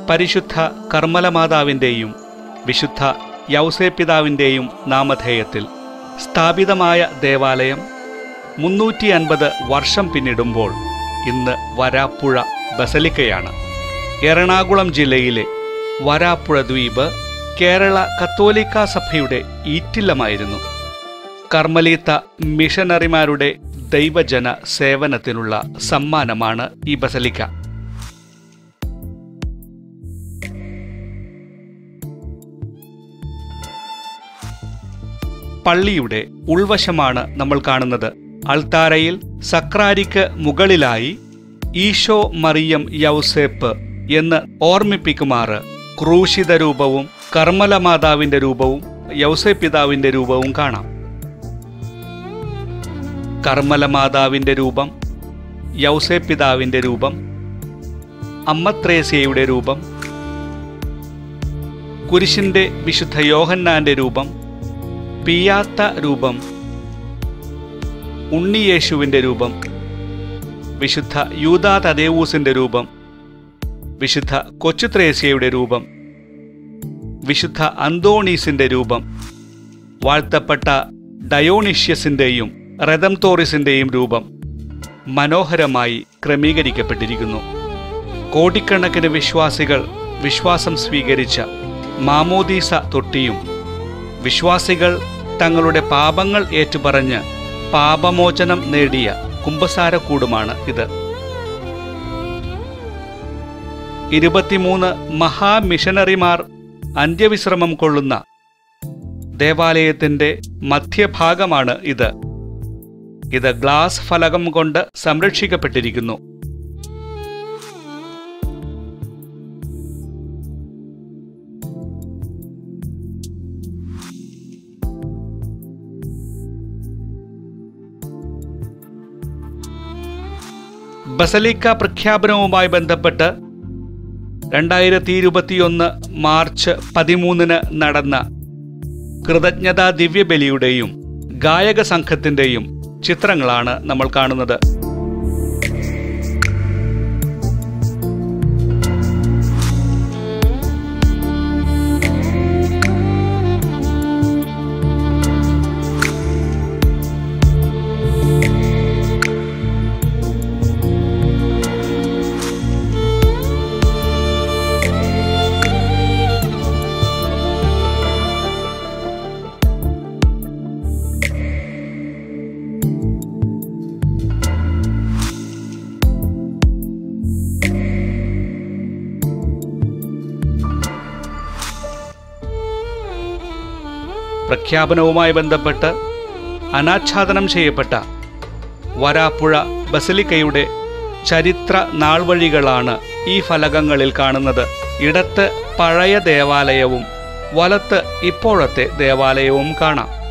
പരിശുദ്ധ കർമ്മലമാതാവിൻ്റെയും വിശുദ്ധ യൗസേപിതാവിൻ്റെയും നാമധേയത്തിൽ സ്ഥാപിതമായ ദേവാലയം മുന്നൂറ്റി അൻപത് വർഷം പിന്നിടുമ്പോൾ ഇന്ന് വരാപ്പുഴ ബസലിക്കയാണ് എറണാകുളം ജില്ലയിലെ വരാപ്പുഴ ദ്വീപ് കേരള കത്തോലിക്ക സഭയുടെ ഈറ്റില്ലമായിരുന്നു കർമ്മലീത്ത മിഷനറിമാരുടെ ദൈവജന സേവനത്തിനുള്ള സമ്മാനമാണ് ഈ ബസലിക്ക പള്ളിയുടെ ഉൾവശമാണ് നമ്മൾ കാണുന്നത് അൾത്താരയിൽ സക്രാരിക്ക് മുകളിലായി ഈശോ മറിയം യൗസേപ്പ് എന്ന് ഓർമ്മിപ്പിക്കുമാറ് ക്രൂശിത രൂപവും കർമ്മലമാതാവിന്റെ രൂപവും യൗസേപ്പിതാവിന്റെ രൂപവും കാണാം കർമ്മലമാതാവിന്റെ രൂപം യൗസേപ്പിതാവിന്റെ രൂപം അമ്മത്രേസ്യയുടെ രൂപം കുരിശിന്റെ വിശുദ്ധ യോഹന്നാന്റെ രൂപം പിയാത്ത രൂപം ഉണ്ണിയേശുവിന്റെ രൂപം വിശുദ്ധ യൂദാ തദേവൂസിന്റെ രൂപം വിശുദ്ധ കൊച്ചുത്രേസ്യയുടെ രൂപം വിശുദ്ധ അന്തോണീസിന്റെ രൂപം വാഴ്ത്തപ്പെട്ട ഡയോണിഷ്യസിന്റെയും റെദംതോറിസിന്റെയും രൂപം മനോഹരമായി ക്രമീകരിക്കപ്പെട്ടിരിക്കുന്നു കോടിക്കണക്കിന് വിശ്വാസികൾ വിശ്വാസം സ്വീകരിച്ച മാമോദീസ തൊട്ടിയും വിശ്വാസികൾ തങ്ങളുടെ പാപങ്ങൾ ഏറ്റുപറഞ്ഞ് പാപമോചനം നേടിയ കുംഭസാരക്കൂടുമാണ് ഇത് ഇരുപത്തിമൂന്ന് മഹാമിഷനറിമാർ അന്ത്യവിശ്രമം കൊള്ളുന്ന ദേവാലയത്തിന്റെ മധ്യഭാഗമാണ് ഇത് ഇത് ഗ്ലാസ് ഫലകം കൊണ്ട് സംരക്ഷിക്കപ്പെട്ടിരിക്കുന്നു ബസലിക്ക പ്രഖ്യാപനവുമായി ബന്ധപ്പെട്ട് രണ്ടായിരത്തി ഇരുപത്തിയൊന്ന് മാർച്ച് പതിമൂന്നിന് നടന്ന കൃതജ്ഞതാ ദിവ്യബലിയുടെയും ഗായക സംഘത്തിന്റെയും ചിത്രങ്ങളാണ് നമ്മൾ കാണുന്നത് പ്രഖ്യാപനവുമായി ബന്ധപ്പെട്ട് അനാച്ഛാദനം ചെയ്യപ്പെട്ട വരാപ്പുഴ ബസലിക്കയുടെ ചരിത്ര നാൾവഴികളാണ് ഈ ഫലകങ്ങളിൽ കാണുന്നത് ഇടത്ത് പഴയ ദേവാലയവും വലത്ത് ഇപ്പോഴത്തെ ദേവാലയവും കാണാം